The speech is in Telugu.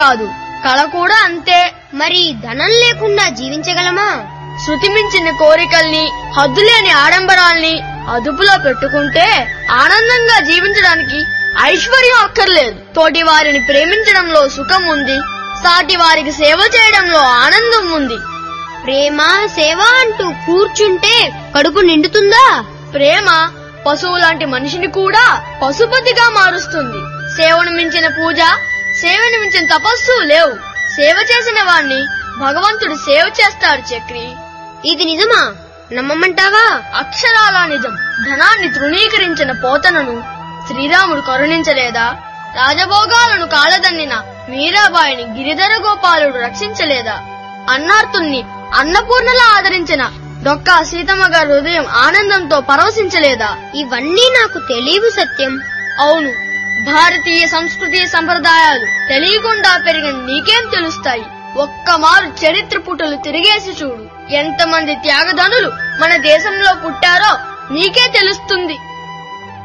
కాదు కళ కూడా అంతే మరి ధనం లేకుండా జీవించగలమా శృతి మించిన కోరికల్ని హద్దులేని ఆడంబరాల్ని అదుపులో పెట్టుకుంటే ఆనందంగా జీవించడానికి ఐశ్వర్యం అక్కర్లేదు తోటి వారిని ప్రేమించడంలో సుఖం ఉంది సాటి వారికి సేవ చేయడంలో ఆనందం ఉంది ప్రేమ సేవ అంటూ కూర్చుంటే కడుపు నిండుతుందా ప్రేమ పశువు లాంటి మనిషిని కూడా పశుపతిగా మారుస్తుంది సేవను మించిన పూజ సేవను మించిన తపస్సు లేవు సేవ చేసిన వాణ్ణి భగవంతుడు సేవ చేస్తాడు చక్రి ఇది నిజమా నమ్మమంటావా అక్షరాల నిజం ధనాన్ని తృణీకరించిన పోతనను శ్రీరాముడు కరుణించలేదా రాజభోగాలను కాలదన్నిన మీరాబాయిని గిరిధర గోపాలుడు రక్షించలేదా అన్నార్తుల్ని అన్నపూర్ణలా ఆదరించిన డొక్కా సీతమ్మ గారి హృదయం ఆనందంతో పరవశించలేదా ఇవన్నీ నాకు తెలియవు సత్యం అవును భారతీయ సంస్కృతి సంప్రదాయాలు తెలియకుండా పెరిగిన నీకేం తెలుస్తాయి ఒక్కమారు చరిత్ర పుటలు తిరిగేసి చూడు ఎంతమంది త్యాగధనులు మన దేశంలో పుట్టారో నీకే తెలుస్తుంది